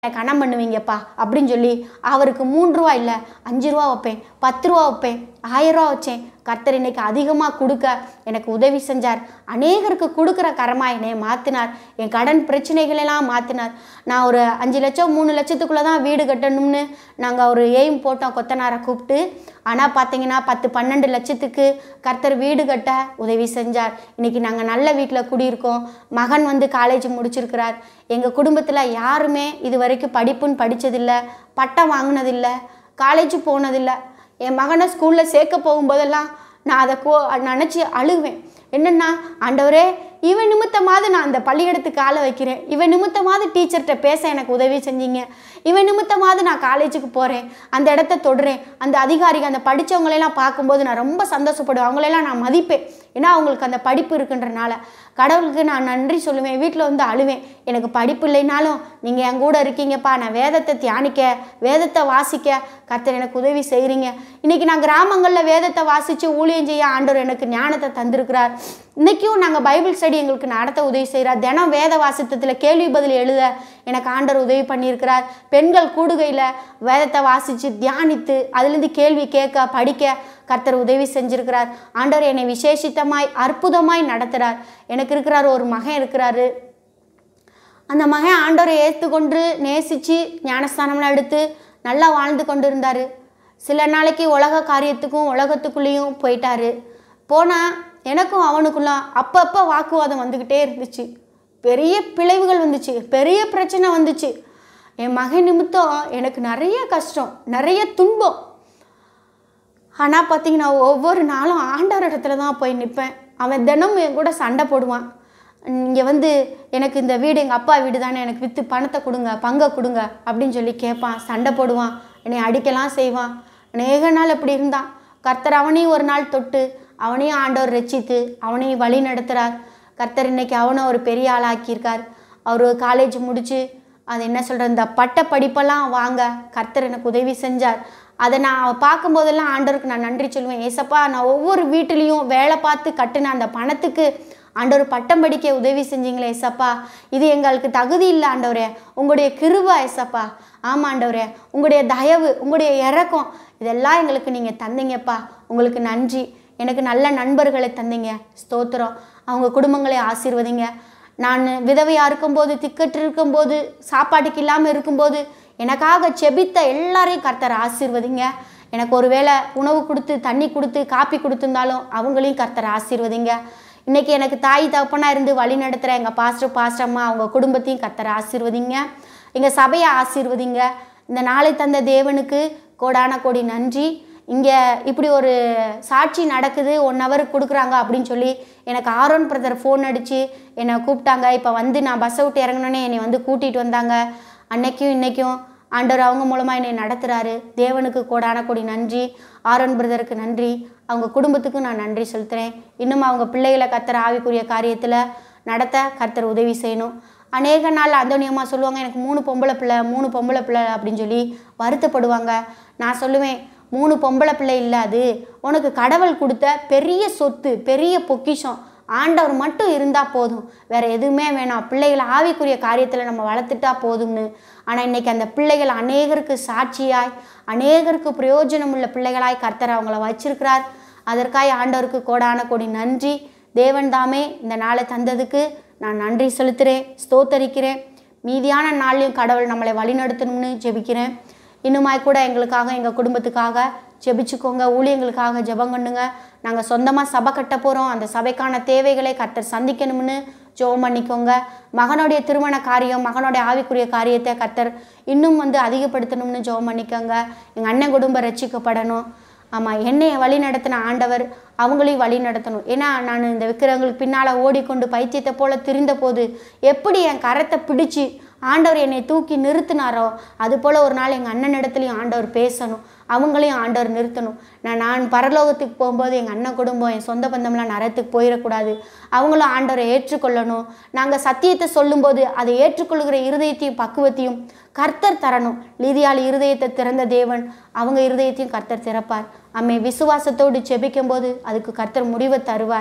கணம் பண்ணுவீங்கப்பா அப்படின்னு சொல்லி அவருக்கு மூன்று ரூபா இல்லை அஞ்சு ரூபா வைப்பேன் பத்து ரூபா வைப்பேன் ஆயிரம் ரூபா வச்சேன் கர்த்தர் இன்னைக்கு அதிகமாக கொடுக்க எனக்கு உதவி செஞ்சார் அநேகருக்கு கொடுக்குற கரமா என்னை மாற்றினார் என் கடன் பிரச்சனைகளெல்லாம் மாற்றினார் நான் ஒரு அஞ்சு லட்சம் மூணு லட்சத்துக்குள்ளே தான் வீடு கட்டணும்னு நாங்கள் ஒரு எய்ம் போட்டோம் கொத்தனாரை கூப்பிட்டு ஆனால் பார்த்தீங்கன்னா பத்து பன்னெண்டு லட்சத்துக்கு கர்த்தர் வீடு கட்ட உதவி செஞ்சார் இன்னைக்கு நாங்கள் நல்ல வீட்டில் குடியிருக்கோம் மகன் வந்து காலேஜ் முடிச்சிருக்கிறார் எங்கள் குடும்பத்தில் யாருமே இது வரைக்கும் படிப்புன்னு படித்ததில்லை பட்டம் வாங்கினதில்லை காலேஜ் போனதில்லை என் மகனை ஸ்கூலில் சேர்க்க போகும்போதெல்லாம் நான் அதை கோ நினச்சி அழுவேன் என்னென்னா ஆண்டவரே இவன் நிமித்தமாவது நான் அந்த பள்ளியிடத்துக்கு ஆளை வைக்கிறேன் இவன் நிமித்தமாவது டீச்சர்கிட்ட பேச எனக்கு உதவி செஞ்சீங்க இவன் நிமித்தமாவது நான் காலேஜுக்கு போகிறேன் அந்த இடத்த தொடுறேன் அந்த அதிகாரிகள் அந்த படித்தவங்களெல்லாம் பார்க்கும்போது நான் ரொம்ப சந்தோஷப்படுவேன் அவங்களெல்லாம் நான் மதிப்பேன் ஏன்னா அவங்களுக்கு அந்த படிப்பு இருக்குன்றனால கடவுளுக்கு நான் நன்றி சொல்லுவேன் வீட்டில் வந்து அழுவேன் எனக்கு படிப்பு இல்லைனாலும் நீங்கள் என் கூட இருக்கீங்கப்பா நான் வேதத்தை தியானிக்க வேதத்தை வாசிக்க கர்த்தர் எனக்கு உதவி செய்கிறீங்க இன்றைக்கி நான் கிராமங்களில் வேதத்தை வாசித்து ஊழியம் செய்ய ஆண்டவர் எனக்கு ஞானத்தை தந்திருக்கிறார் இன்றைக்கும் நாங்கள் பைபிள் ஸ்டடி எங்களுக்கு நடத்த உதவி செய்கிறார் தினம் வேத வாசித்தத்தில் கேள்வி பதில் எழுத எனக்கு ஆண்டவர் உதவி பண்ணியிருக்கிறார் பெண்கள் கூடுகையில் வேதத்தை வாசித்து தியானித்து அதுலேருந்து கேள்வி கேட்க படிக்க கர்த்தர் உதவி செஞ்சிருக்கிறார் ஆண்டவர் என்னை விசேஷித்தமாய் அற்புதமாய் நடத்துகிறார் எனக்கு இருக்கிறார் ஒரு மகன் இருக்கிறாரு அந்த மகன் ஆண்டவரை ஏற்றுக்கொண்டு நேசித்து ஞானஸ்தானம்லாம் எடுத்து நல்லா வாழ்ந்து கொண்டு இருந்தார் சில நாளைக்கு உலக காரியத்துக்கும் உலகத்துக்குள்ளேயும் போயிட்டாரு போனால் எனக்கும் அவனுக்குள்ள அப்பப்போ வாக்குவாதம் வந்துக்கிட்டே இருந்துச்சு பெரிய பிழைவுகள் வந்துச்சு பெரிய பிரச்சனை வந்துச்சு என் மகன் நிமித்தம் எனக்கு நிறைய கஷ்டம் நிறைய துன்பம் ஆனால் பார்த்தீங்கன்னா ஒவ்வொரு நாளும் ஆண்டவர் இடத்துல தான் போய் நிற்பேன் அவன் தினமும் என் கூட சண்டை போடுவான் இங்கே வந்து எனக்கு இந்த வீடு எங்கள் அப்பா வீடு தானே எனக்கு விற்று பணத்தை கொடுங்க பங்கை கொடுங்க அப்படின்னு சொல்லி கேட்பான் சண்டை போடுவான் என்னை அடிக்கலாம் செய்வான் அநேக நாள் இப்படி இருந்தான் கர்த்தர் அவனையும் ஒரு நாள் தொட்டு அவனையும் ஆண்டவர் ரட்சித்து அவனையும் வழி நடத்துகிறார் கர்த்தர் இன்னைக்கு அவனை ஒரு பெரிய ஆளாக்கியிருக்கார் அவர் காலேஜ் முடித்து அது என்ன சொல்கிறது இந்த பட்ட படிப்பெல்லாம் வாங்க கர்த்தர் எனக்கு உதவி செஞ்சார் அதை நான் பார்க்கும்போதெல்லாம் ஆண்டவருக்கு நான் நன்றி சொல்லுவேன் ஏசப்பா நான் ஒவ்வொரு வீட்டிலையும் வேலை பார்த்து கட்டின அந்த பணத்துக்கு ஆண்டவர் பட்டம் படிக்க உதவி செஞ்சீங்களே ஏசப்பா இது எங்களுக்கு தகுதி இல்லை ஆண்டவரே உங்களுடைய கிருபா ஏசப்பா ஆமாம் ஆண்டவரே உங்களுடைய தயவு உங்களுடைய இறக்கம் இதெல்லாம் எங்களுக்கு நீங்கள் தந்தீங்கப்பா உங்களுக்கு நன்றி எனக்கு நல்ல நண்பர்களை தந்தீங்க ஸ்தோத்திரம் அவங்க குடும்பங்களை ஆசீர்வதிங்க நான் விதவையாக இருக்கும்போது திக்கற்று இருக்கும்போது சாப்பாட்டுக்கு இல்லாமல் இருக்கும்போது எனக்காக செபித்த எல்லாரையும் கர்த்தர் ஆசீர்வதிங்க எனக்கு ஒரு வேளை உணவு கொடுத்து தண்ணி கொடுத்து காப்பி கொடுத்துருந்தாலும் அவங்களையும் கர்த்தர் ஆசீர்வதிங்க இன்னைக்கு எனக்கு தாய் தகப்பனாக இருந்து வழி நடத்துகிற எங்கள் பாஸ்டர் பாஸ்டர்மா அவங்க குடும்பத்தையும் கர்த்தர் ஆசீர்வதிங்க எங்கள் சபையை ஆசீர்வதிங்க இந்த நாளை தந்த தேவனுக்கு கோடான கோடி நன்றி இங்கே இப்படி ஒரு சாட்சி நடக்குது ஒன் ஹவர் கொடுக்குறாங்க அப்படின்னு சொல்லி எனக்கு ஆரோன் பிரதர் ஃபோன் அடித்து என்னை கூப்பிட்டாங்க இப்போ வந்து நான் பஸ்ஸை விட்டு இறங்கினோன்னே என்னை வந்து கூட்டிகிட்டு வந்தாங்க அன்னைக்கும் இன்னைக்கும் ஆண்டவர் அவங்க மூலமாக என்னை நடத்துகிறாரு தேவனுக்கு கோடான கோடி நன்றி ஆரோன் பிரதருக்கு நன்றி அவங்க குடும்பத்துக்கு நான் நன்றி செலுத்துகிறேன் இன்னும் அவங்க பிள்ளைகளை கத்துற ஆவிக்குரிய காரியத்தில் நடத்த கர்த்தர் உதவி செய்யணும் அநேக நாள் அந்தோனியம்மா சொல்லுவாங்க எனக்கு மூணு பொம்பளை பிள்ளை மூணு பொம்பளை பிள்ளை அப்படின்னு சொல்லி வருத்தப்படுவாங்க நான் சொல்லுவேன் மூணு பொம்பளை பிள்ளை இல்லை அது உனக்கு கடவுள் கொடுத்த பெரிய சொத்து பெரிய பொக்கிஷம் ஆண்டவர் மட்டும் இருந்தால் போதும் வேற எதுவுமே வேணாம் பிள்ளைகளை ஆவிக்குரிய காரியத்தில் நம்ம வளர்த்துட்டா போதும்னு ஆனால் இன்னைக்கு அந்த பிள்ளைகள் அநேகருக்கு சாட்சியாய் அநேகருக்கு பிரயோஜனம் உள்ள பிள்ளைகளாய் கர்த்தர் அவங்கள வச்சிருக்கிறார் அதற்காய் ஆண்டவருக்கு கோடான கோடி நன்றி தேவன் தாமே இந்த நாளை தந்ததுக்கு நான் நன்றி செலுத்துகிறேன் ஸ்தோத்தரிக்கிறேன் மீதியான நாள்லையும் கடவுள் நம்மளை வழிநடத்தணும்னு ஜெபிக்கிறேன் இன்னுமாய் கூட எங்களுக்காக எங்கள் குடும்பத்துக்காக ஜெபிச்சுக்கோங்க ஊழியங்களுக்காக ஜெபம் பண்ணுங்க நாங்கள் சொந்தமாக சபை கட்ட போகிறோம் அந்த சபைக்கான தேவைகளை கர்த்தர் சந்திக்கணும்னு ஜெபம் பண்ணிக்கோங்க மகனுடைய திருமண காரியம் மகனுடைய ஆவிக்குரிய காரியத்தை கர்த்தர் இன்னும் வந்து அதிகப்படுத்தணும்னு ஜெபம் பண்ணிக்கோங்க எங்கள் அண்ணன் குடும்பம் ரட்சிக்கப்படணும் ஆமாம் என்னைய வழி நடத்தின ஆண்டவர் அவங்களையும் வழி நடத்தணும் ஏன்னா நான் இந்த விக்கிரங்களுக்கு பின்னால் ஓடிக்கொண்டு பைத்தியத்தை போல திரிந்த போது எப்படி என் கரத்தை பிடிச்சு ஆண்டவர் என்னை தூக்கி நிறுத்தினாரோ அது போல் ஒரு நாள் எங்கள் அண்ணன் இடத்துலையும் ஆண்டவர் பேசணும் அவங்களையும் ஆண்டவர் நிறுத்தணும் நான் நான் பரலோகத்துக்கு போகும்போது எங்கள் அண்ணன் குடும்பம் என் சொந்த பந்தம்லாம் நரத்துக்கு போயிடக்கூடாது அவங்களும் ஆண்டவரை ஏற்றுக்கொள்ளணும் நாங்கள் சத்தியத்தை சொல்லும்போது அதை ஏற்றுக்கொள்கிற இருதயத்தையும் பக்குவத்தையும் கர்த்தர் தரணும் லீதியால் இருதயத்தை திறந்த தேவன் அவங்க இருதயத்தையும் கர்த்தர் திறப்பார் அம்மை விசுவாசத்தோடு செபிக்கும் போது அதுக்கு கர்த்தர் முடிவை தருவார்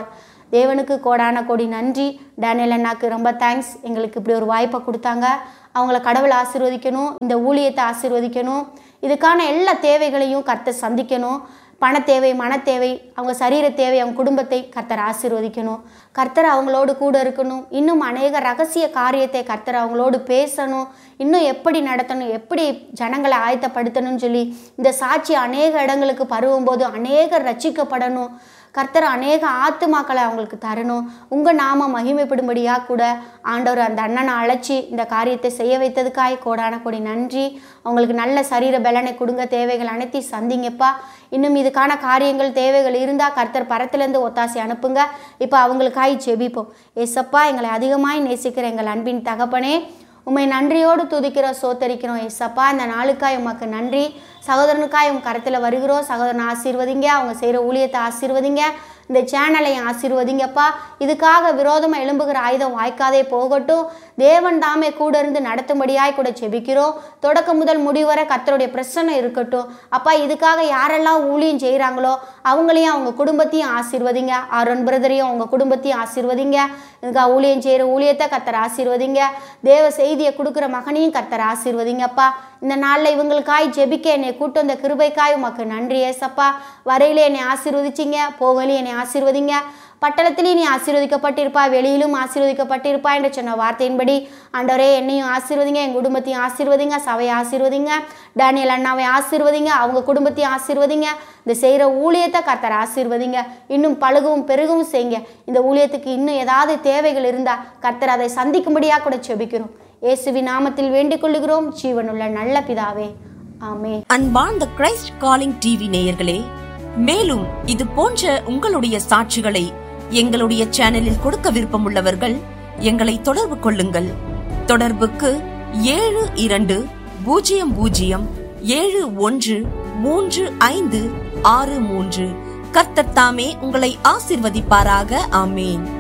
தேவனுக்கு கோடான கோடி நன்றி டேனியல் அண்ணாக்கு ரொம்ப தேங்க்ஸ் எங்களுக்கு இப்படி ஒரு வாய்ப்பை கொடுத்தாங்க அவங்கள கடவுள் ஆசீர்வதிக்கணும் இந்த ஊழியத்தை ஆசீர்வதிக்கணும் இதுக்கான எல்லா தேவைகளையும் கர்த்தர் சந்திக்கணும் பண தேவை மன தேவை அவங்க சரீர தேவை அவங்க குடும்பத்தை கர்த்தர் ஆசீர்வதிக்கணும் கர்த்தர் அவங்களோடு கூட இருக்கணும் இன்னும் அநேக ரகசிய காரியத்தை கர்த்தர் அவங்களோடு பேசணும் இன்னும் எப்படி நடத்தணும் எப்படி ஜனங்களை ஆயத்தப்படுத்தணும்னு சொல்லி இந்த சாட்சி அநேக இடங்களுக்கு பருவும்போது அநேகர் ரட்சிக்கப்படணும் கர்த்தர் அநேக ஆத்துமாக்களை அவங்களுக்கு தரணும் உங்கள் நாம மகிமைப்படும்படியாக கூட ஆண்டவர் அந்த அண்ணனை அழைச்சி இந்த காரியத்தை செய்ய வைத்ததுக்காய் கோடான கோடி நன்றி அவங்களுக்கு நல்ல சரீர பலனை கொடுங்க தேவைகள் அனைத்தையும் சந்திங்கப்பா இன்னும் இதுக்கான காரியங்கள் தேவைகள் இருந்தால் கர்த்தர் பரத்திலேருந்து ஒத்தாசி அனுப்புங்க இப்போ அவங்களுக்காய் ஜெபிப்போம் ஏசப்பா எங்களை அதிகமாய் நேசிக்கிற எங்கள் அன்பின் தகப்பனே உம்மை நன்றியோடு துதிக்கிறோம் சோத்தரிக்கிறோம் ஏசப்பா இந்த நாளுக்காய் உமக்கு நன்றி சகோதரனுக்காய் உங்க கருத்தில் வருகிறோம் சகோதரனை ஆசீர்வதிங்க அவங்க செய்கிற ஊழியத்தை ஆசீர்வதிங்க இந்த சேனலை ஆசீர்வதிங்கப்பா இதுக்காக விரோதமாக எழும்புகிற ஆயுதம் வாய்க்காதே போகட்டும் தேவன் தாமே கூட இருந்து நடத்தும்படியாய் கூட செபிக்கிறோம் தொடக்கம் முதல் முடிவரை கர்த்தருடைய பிரச்சனை இருக்கட்டும் அப்பா இதுக்காக யாரெல்லாம் ஊழியம் செய்கிறாங்களோ அவங்களையும் அவங்க குடும்பத்தையும் ஆசீர்வதிங்க ஆரோன் பிரதரையும் அவங்க குடும்பத்தையும் ஆசீர்வதிங்க இதுக்காக ஊழியம் செய்கிற ஊழியத்தை கர்த்தர் ஆசீர்வதிங்க தேவ செய்தியை கொடுக்குற மகனையும் கர்த்தர் ஆசீர்வதிங்கப்பா இந்த நாளில் இவங்களுக்காய் ஜெபிக்க என்னை கூட்டு வந்த கிருபைக்காய் உமக்கு நன்றி ஏசப்பா வரையிலே என்னை ஆசீர்வதிச்சிங்க போகலையும் என்னை ஆசீர்வதிங்க பட்டணத்திலையும் நீ ஆசீர்வதிக்கப்பட்டிருப்பா வெளியிலும் ஆசீர்வதிக்கப்பட்டிருப்பா என்று சொன்ன வார்த்தையின்படி ஆண்டவரே என்னையும் ஆசீர்வதிங்க என் குடும்பத்தையும் ஆசீர்வதிங்க சபையை ஆசீர்வதிங்க டேனியல் அண்ணாவை ஆசீர்வதிங்க அவங்க குடும்பத்தையும் ஆசீர்வதிங்க இந்த செய்கிற ஊழியத்தை கர்த்தர் ஆசீர்வதிங்க இன்னும் பழுகவும் பெருகவும் செய்யுங்க இந்த ஊழியத்துக்கு இன்னும் ஏதாவது தேவைகள் இருந்தால் கர்த்தர் அதை சந்திக்கும்படியாக கூட செபிக்கிறோம் இயேசுவின் நாமத்தில் வேண்டிக் கொள்ளுகிறோம் ஜீவனுள்ள நல்ல பிதாவே ஆமே அன்பார்ந்த கிரைஸ்ட் காலிங் டிவி நேயர்களே மேலும் இது போன்ற உங்களுடைய சாட்சிகளை எங்களுடைய சேனலில் கொடுக்க விருப்பமுள்ளவர்கள் எங்களை தொடர்பு கொள்ளுங்கள் தொடர்புக்கு ஏழு இரண்டு பூஜ்ஜியம் பூஜ்ஜியம் ஏழு ஒன்று மூன்று ஐந்து ஆறு மூன்று கர்த்தர் தாமே உங்களை ஆசிர்வதிப்பாராக ஆமேன்